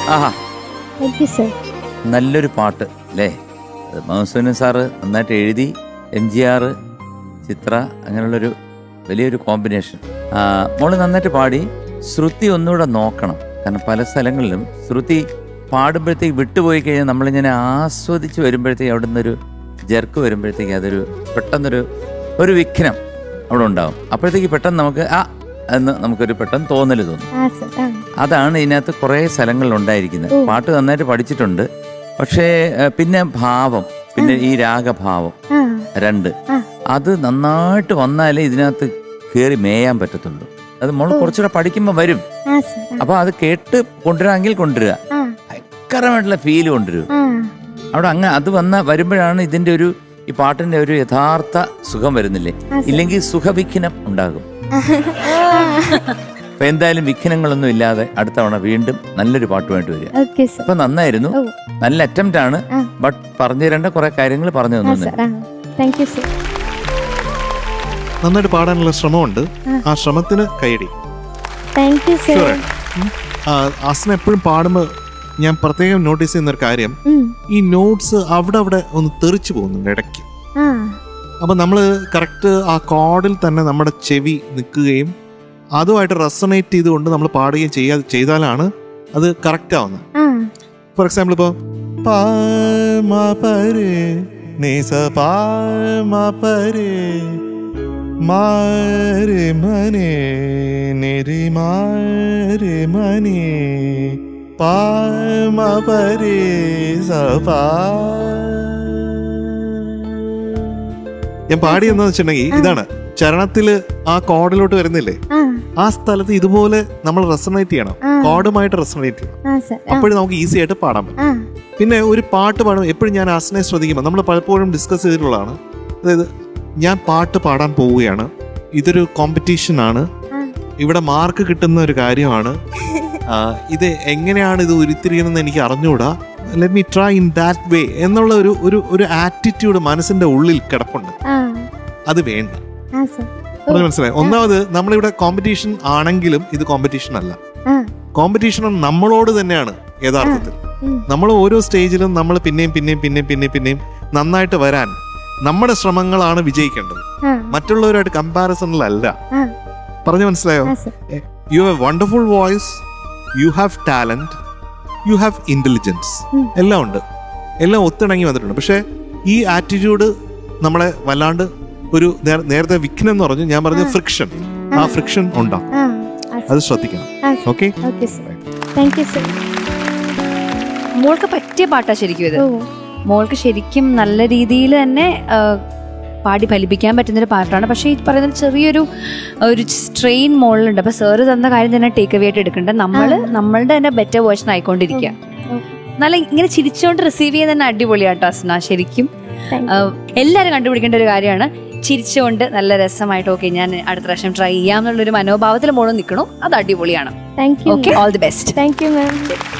Aaha thank you sir നല്ലൊരു പാട്ട് അല്ലേ അത് മധുസൂദനൻ സാറ് നന്നായിട്ട് എഴുതി എം ജി ആർ ചിത്ര അങ്ങനെയുള്ളൊരു വലിയൊരു കോമ്പിനേഷൻ ആ, മോള് നന്നായിട്ട് പാടി ശ്രുതി ഒന്നുകൂടെ നോക്കണം കാരണം പല സ്ഥലങ്ങളിലും ശ്രുതി പാടുമ്പോഴത്തേക്ക് വിട്ടുപോയി കഴിഞ്ഞാൽ നമ്മളിങ്ങനെ ആസ്വദിച്ച് വരുമ്പോഴത്തേക്ക് അവിടെ നിന്നൊരു ജെർക്ക് വരുമ്പോഴത്തേക്ക് അതൊരു പെട്ടെന്നൊരു ഒരു വിഘ്നം അവിടെ ഉണ്ടാവും അപ്പോഴത്തേക്ക് പെട്ടെന്ന് നമുക്ക് ആ എന്ന് നമുക്കൊരു പെട്ടെന്ന് തോന്നൽ തോന്നും ആ സർ ആ അതാണ് ഇതിനകത്ത് കുറേ സ്ഥലങ്ങളിൽ ഉണ്ടായിരിക്കുന്നത് ഓ. പാട്ട് നന്നായിട്ട് പഠിച്ചിട്ടുണ്ട് പക്ഷേ ഏഹ്, പിന്നെ ഭാവം പിന്നെ ഈ രാഗഭാവം ആ രണ്ട് ആ. അത് നന്നായിട്ട് വന്നാലേ ഇതിനകത്ത് കയറി മേയാൻ പറ്റത്തുള്ളൂ അത് മോൾ കുറച്ചുകൂടെ പഠിക്കുമ്പോൾ വരും ആ സർ ആ അപ്പൊ അത് കേട്ട് കൊണ്ടുവരാമെങ്കിൽ കൊണ്ടുവരിക ആ ഭയങ്കരമായിട്ടുള്ള ഫീല് കൊണ്ടുവരും ആ അവിടെ അങ്ങ് അത് വന്ന വരുമ്പോഴാണ് ഇതിന്റെ ഒരു ഈ പാട്ടിന്റെ ഒരു യഥാർത്ഥ സുഖം വരുന്നില്ലേ ആ, സർ. ഇല്ലെങ്കിൽ സുഖവിഘ്നം ഉണ്ടാകും അപ്പൊ എന്തായാലും വിഘ്നങ്ങളൊന്നും ഇല്ലാതെ അടുത്ത തവണ വീണ്ടും നല്ലൊരു പാട്ടുമായിട്ട് വരിക ഓക്കെ സർ അപ്പൊ നന്നായിരുന്നു ഓ നല്ല അറ്റംപ്റ്റ് ആണ് ആ. ബട്ട് പറഞ്ഞു തരേണ്ട കുറെ കാര്യങ്ങൾ പറഞ്ഞു ആ തന്നു സർ ആ താങ്ക് യു സർ നന്നായിട്ട് പാടാനുള്ള ശ്രമമുണ്ട് ആ ശ്രമത്തിന് കൈയടി താങ്ക് യു സർ Sure. ആ, അസ്ന എപ്പോഴും പാടുമ്പോൾ ഞാൻ പ്രത്യേകം നോട്ടീസ് ചെയ്യുന്ന ഒരു കാര്യം ഈ നോട്ട്സ് അവിടെ അവിടെ ഒന്ന് തെറിച്ചു പോകുന്നുണ്ട് ഇടയ്ക്ക് ആ അപ്പൊ നമ്മൾ കറക്റ്റ് ആ കോഡിൽ തന്നെ നമ്മുടെ ചെവി നിൽക്കുകയും അതുമായിട്ട് റെസണേറ്റ് ചെയ്തുകൊണ്ട് നമ്മൾ പാടുകയും ചെയ്യാ ചെയ്താലാണ് അത് കറക്റ്റ് ആവുന്നത് ആ ഫോർ എക്സാമ്പിൾ ഇപ്പോൾ മാരെ മനെ നിരി മാരെ മനെ പാമ പരേ സപാ ഞാൻ പാടിയെന്ന് വെച്ചിട്ടുണ്ടെങ്കിൽ ഇതാണ് ചരണത്തില് ആ കോഡിലോട്ട് വരുന്നില്ലേ ആ ആ സ്ഥലത്ത് ഇതുപോലെ നമ്മൾ റെസണേറ്റ് ചെയ്യണം ആ. കോഡുമായിട്ട് റെസണേറ്റ് ചെയ്യണം ആ സർ ആ അപ്പോഴും നമുക്ക് ഈസി ആയിട്ട് പാടാൻ പറ്റും ആ പിന്നെ ഒരു പാട്ട് പാടും എപ്പോഴും ഞാൻ ആസനെ ശ്രദ്ധിക്കുമ്പോൾ നമ്മൾ പലപ്പോഴും ഡിസ്കസ് ചെയ്തിട്ടുള്ളതാണ് അതായത് ഞാൻ പാട്ട് പാടാൻ പോവുകയാണ് ഇതൊരു കോമ്പറ്റീഷൻ ആണ് ആ. ഇവിടെ മാർക്ക് കിട്ടുന്ന ഒരു കാര്യമാണ് ആ, ഇത് എങ്ങനെയാണ് ഇത് ഉരുത്തിരിയണമെന്ന് എനിക്ക് അറിഞ്ഞുകൂടാ let me try in that way എന്നുള്ള ഒരു ഒരു ഒരു ആറ്റിറ്റ്യൂഡ് മനസ്സിന്റെ ഉള്ളിൽ കിടപ്പുണ്ട് ആ അത് വേണ്ട ആ സർ പറഞ്ഞ് മനസ്സിലായി ഒന്നാമത് നമ്മളിവിടെ കോമ്പറ്റീഷൻ ആണെങ്കിലും ഇത് കോമ്പറ്റീഷൻ അല്ല ആ കോമ്പറ്റീഷൻ നമ്മളോട് തന്നെയാണ് യഥാർത്ഥത്തിൽ ഉം. നമ്മൾ ഓരോ സ്റ്റേജിലും നമ്മൾ പിന്നെയും പിന്നെയും പിന്നെയും പിന്നെയും പിന്നെയും നന്നായിട്ട് വരാൻ നമ്മുടെ ശ്രമങ്ങളാണ് വിജയിക്കേണ്ടത് ആ മറ്റുള്ളവരുമായിട്ട് കമ്പാരിസണിലല്ല ആ പറഞ്ഞു മനസ്സിലായോ ആ sir you have wonderful voice you have talent you have intelligence ഉം. എല്ലാം ഉണ്ട് എല്ലാം ഒത്തിണങ്ങി വന്നിട്ടുണ്ട് പക്ഷേ ഈ ആറ്റിറ്റ്യൂഡ് നമ്മളെ വല്ലാണ്ട് ഒരു നേര- നേരത്തെ വിഘ്നം എന്ന് പറഞ്ഞു ഞാൻ പറഞ്ഞ ഫ്രിക്ഷൻ ആ ഫ്രിക്ഷൻ ഉണ്ടാവും ആ ആ അത് ശ്രദ്ധിക്കണം ആ sir okay okay sir thank you sir മോൾക്ക് പറ്റിയ പാട്ടാ ശരിക്കും ഇത് ഓ മോൾക്ക് ശരിക്കും നല്ല രീതിയിൽ തന്നെ ആ, പാടി ഫലിപ്പിക്കാൻ പറ്റുന്നൊരു പാട്ടാണ് പക്ഷേ ഈ പറയുന്ന ചെറിയൊരു ഒരു സ്ട്രെയിൻ മോളിലുണ്ട് അപ്പൊ സാറ് തന്ന കാര്യം തന്നെ ടേക്ക് അവേ ആയിട്ട് എടുക്കണ്ട നമ്മൾ നമ്മളുടെ തന്നെ ബെറ്റർ വേർഷൻ ആയിക്കൊണ്ടിരിക്കുക ഉം. നല്ല ഇങ്ങനെ ചിരിച്ചുകൊണ്ട് റിസീവ് ചെയ്യുന്ന തന്നെ അടിപൊളിയാട്ടോ അസ്ന ശരിക്കും താങ്ക് ആ, എല്ലാവരും കണ്ടുപിടിക്കേണ്ട ഒരു കാര്യമാണ് ചിരിച്ചുകൊണ്ട് നല്ല രസമായിട്ട് ഓക്കെ ഞാൻ അടുത്ത പ്രാവശ്യം ട്രൈ ചെയ്യാം എന്നുള്ളൊരു മനോഭാവത്തിൽ മോള് നിൽക്കണു അത് അടിപൊളിയാണ് thank you okay all the best thank you ma'am